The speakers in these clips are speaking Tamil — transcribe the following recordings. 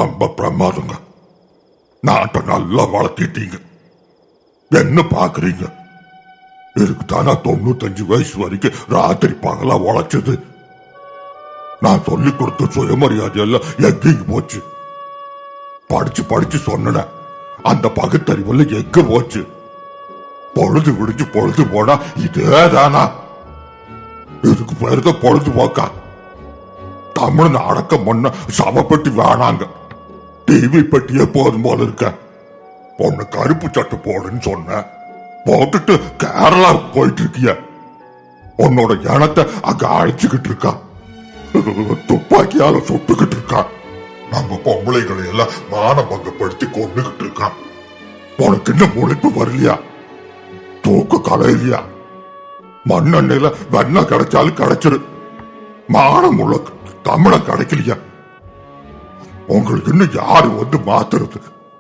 ரொம்ப பிரமாதங்க நாட்டை நல்லா வளர்த்திட்டீங்க என்ன பாக்குறீங்க இதுக்கு தானா தொண்ணூத்தஞ்சு வயசு வரைக்கும் ராத்திரி பகலா உழைச்சது நான் சொல்லி கொடுத்த சுயமரியாதை எல்லாம் எங்கேயும் போச்சு படிச்சு படிச்சு சொன்ன அந்த பகுத்தறிவுல எங்க போச்சு பொழுது விடிஞ்சு பொழுது போனா இதே தானா இதுக்கு பேருத பொழுதுபோக்கா தமிழ் அடக்கம் பண்ண சமப்பட்டி வேணாங்க டிவி பெட்டியே போதும் போல இருக்க பொண்ணு கருப்பு சட்டை போடுன்னு சொன்ன போட்டுட்டு கேரளா போயிட்டு இருக்கிய உன்னோட இனத்தை அங்க அழைச்சுக்கிட்டு இருக்கா துப்பாக்கியால சுட்டுக்கிட்டு இருக்கா நம்ம பொம்பளைகளை எல்லாம் மான பங்கப்படுத்தி கொண்டுகிட்டு இருக்கான் உனக்கு இன்னும் முளைப்பு வரலையா தூக்கு கலையிலையா மண்ணெண்ணெயில வெண்ணெய் கிடைச்சாலும் கிடைச்சிரு மானம் உள்ள தமிழ கிடைக்கலையா உங்களுக்கு இன்னும் யாரு வந்து மாத்துறது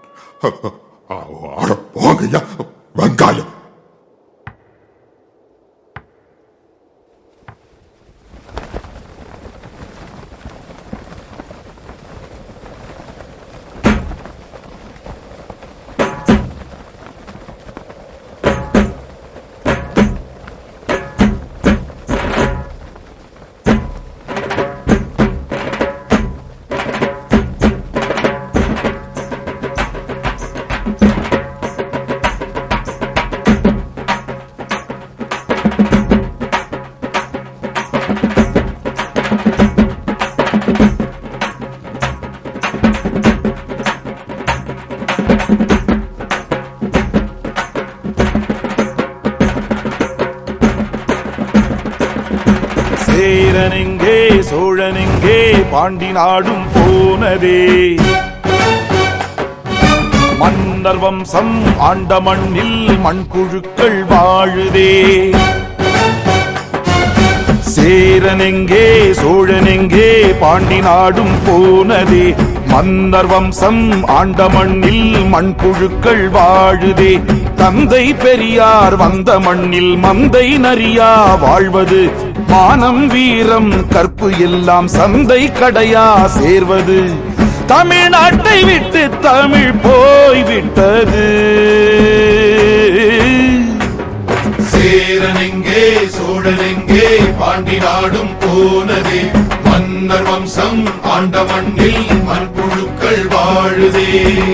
அட போங்கய்யா வெங்காயம் சேரனெங்கே சோழனெங்கே பாண்டி நாடும் போனதே மன்னர் வம்சம் ஆண்ட மண்ணில் மண்புழுக்கள் வாழுதே சேரனெங்கே சோழனெங்கே பாண்டி நாடும் போனதே மன்னர் வம்சம் ஆண்ட மண்ணில் மண்புழுக்கள் வாழுதே தந்தை பெரியார் வந்த மண்ணில் மந்தை நரியா வாழ்வது மானம் வீரம் கற்பு எல்லாம் சந்தை கடையா சேர்வது தமிழ்நாட்டை விட்டு தமிழ் போய்விட்டது சேரனெங்கே சோழனெங்கே பாண்டி நாடும் போனதே மன்னர் வம்சம் ஆண்ட மண்ணில் மண்புழுக்கள் வாழுதே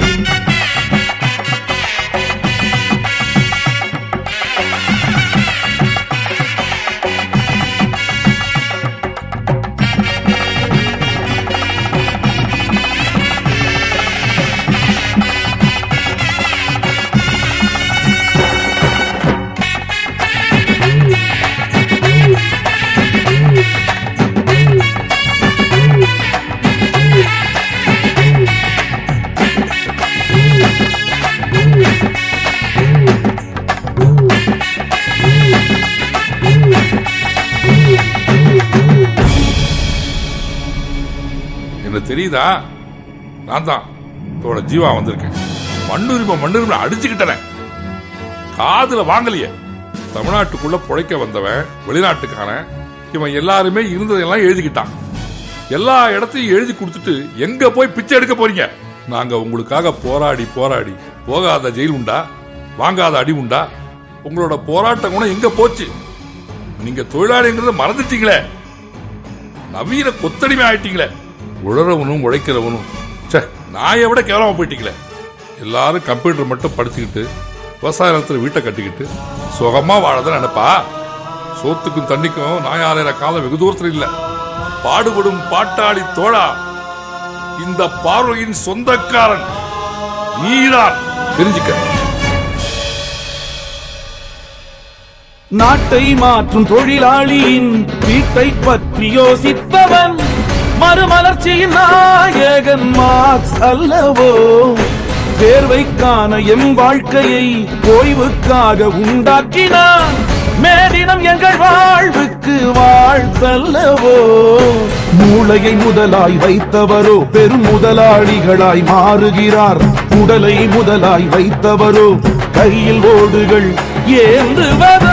என்ன தெரியுதா நான் தான் தோட ஜீவா வந்திருக்கேன் மண்ணுரிமை மண்ணுரிமை அடிச்சுக்கிட்டேன் காதுல வாங்கலையே தமிழ்நாட்டுக்குள்ள புழைக்க வந்தவன் வெளிநாட்டுக்காரன் இவன் எல்லாருமே இருந்ததெல்லாம் எழுதிக்கிட்டான் எல்லா இடத்தையும் எழுதி கொடுத்துட்டு எங்க போய் பிச்சை எடுக்க போறீங்க நாங்க உங்களுக்காக போராடி போராடி போகாத ஜெயில் உண்டா வாங்காத அடி உண்டா உங்களோட போராட்ட குணம் எங்க போச்சு நீங்க தொழிலாளிங்கிறத மறந்துட்டீங்களே நவீன கொத்தடிமை ஆயிட்டீங்களே உழறவனும் உழைக்கிறவனும் ச்சே நாயை விட கேவலமா போயிட்டீங்களே எல்லாரும் கம்ப்யூட்டர் மட்டும் படிச்சுக்கிட்டு விவசாய நிலத்துல வீட்டை கட்டிக்கிட்டு சுகமா வாழதான் நினைப்பா சோத்துக்கும் தண்ணிக்கும் நாயாலையிற காலம் வெகு தூரத்துல இல்ல பாடுபடும் பாட்டாளி தோழா இந்த பார்வையின் சொந்தக்காரன் நீதான் தெரிஞ்சுக்க நாட்டை மாற்றும் தொழிலாளியின் வீட்டை பற்றி யோசித்தவன் மறுமலர்ச்சியின் நாயகன் மார்க்ஸ் அல்லவோ தேர்வைக்கான எம் வாழ்க்கையை ஓய்வுக்காக உண்டாக்கினான் மேதினம் எங்கள் வாழ்வுக்கு வாழ்த்தல்லவோ மூளையை முதலாய் வைத்தவரோ பெரும் முதலாளிகளாய் மாறுகிறார் உடலை முதலாய் வைத்தவரோ கையில் ஓடுகள் ஏந்துவதா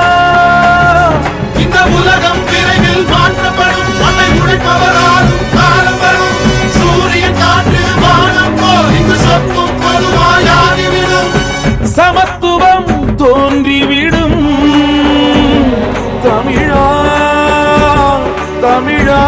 இந்த உலகம் விரைவில் மாற்றப்படும் மண்ணை உழைப்பவராலும் காலம் வரும் சூரியன் காற்று தமிழா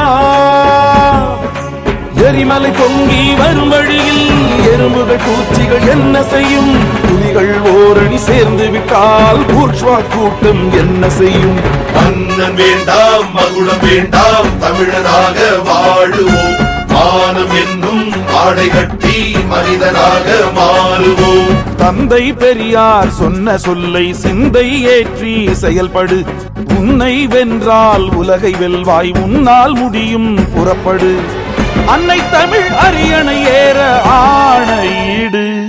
எரிமலை பொங்கி வரும் வழியில் எறும்புகள் பூச்சிகள் என்ன செய்யும் புலிகள் ஓரணி சேர்ந்து விட்டால் பூர்ஷ்வா கூட்டம் என்ன செய்யும் மன்னன் வேண்டாம் மகுடம் வேண்டாம் தமிழனாக வாழுவோம் மானம் என்னும் ஆடை கட்டி மனிதனாக மாறுவோம் தந்தை பெரியார் சொன்ன சொல்லை சிந்தை ஏற்றி செயல்படு உன்னை வென்றால் உலகை வெல்வாய் உன்னால் முடியும் புறப்படு அன்னை தமிழ் அரியணை ஏற ஆணையிடு